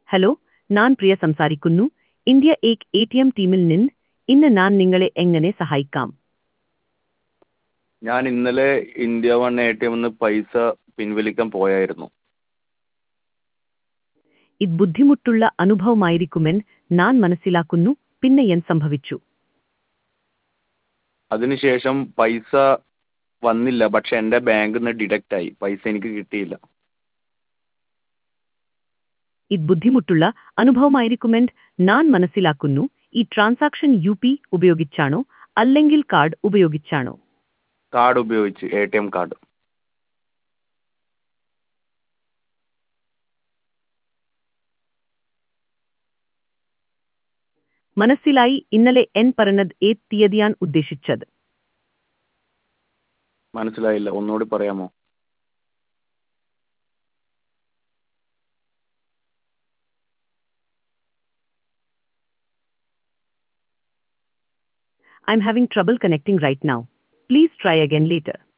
Hello ഞാൻ പ്രിയ സംസാരിക്കുന്നു India ഏക് എ ടി എം ടീമിൽ നിന്ന് ഇന്ന് ഞാൻ നിങ്ങളെ എങ്ങനെ സഹായിക്കാം ഞാൻ ഇന്നലെ ഇന്ത്യ വൺ എ ടി എമ്മിൽ നിന്ന് പൈസ പിൻവലിക്കാൻ പോയായിരുന്നു ഇത് ബുദ്ധിമുട്ടുള്ള അനുഭവമായിരിക്കുമെന്ന് ഞാൻ മനസ്സിലാക്കുന്നു പിന്നെ എന്ത് സംഭവിച്ചു അതിനുശേഷം പൈസ വന്നില്ല പക്ഷെ എൻ്റെ ബാങ്കിൽ നിന്ന് ഡിഡക്റ്റ് ആയി പൈസ എനിക്ക് കിട്ടിയില്ല ഇത് ബുദ്ധിമുട്ടുള്ള അനുഭവമായിരിക്കുമെന്ന് ഞാൻ മനസ്സിലാക്കുന്നു ഈ ട്രാൻസാക്ഷൻ യു പി ഉപയോഗിച്ചാണോ അല്ലെങ്കിൽ കാർഡ് ഉപയോഗിച്ചാണോ കാർഡ് ഉപയോഗിച്ച് എ ടി എം കാർഡ് മനസ്സിലായി ഇന്നലെ എൻ പറഞ്ഞത് ഏത് തീയതിയാൻ ഉദ്ദേശിച്ചത് മനസ്സിലായില്ല ഒന്നുകൂടി പറയാമോ I'm having trouble connecting right now. Please try again later.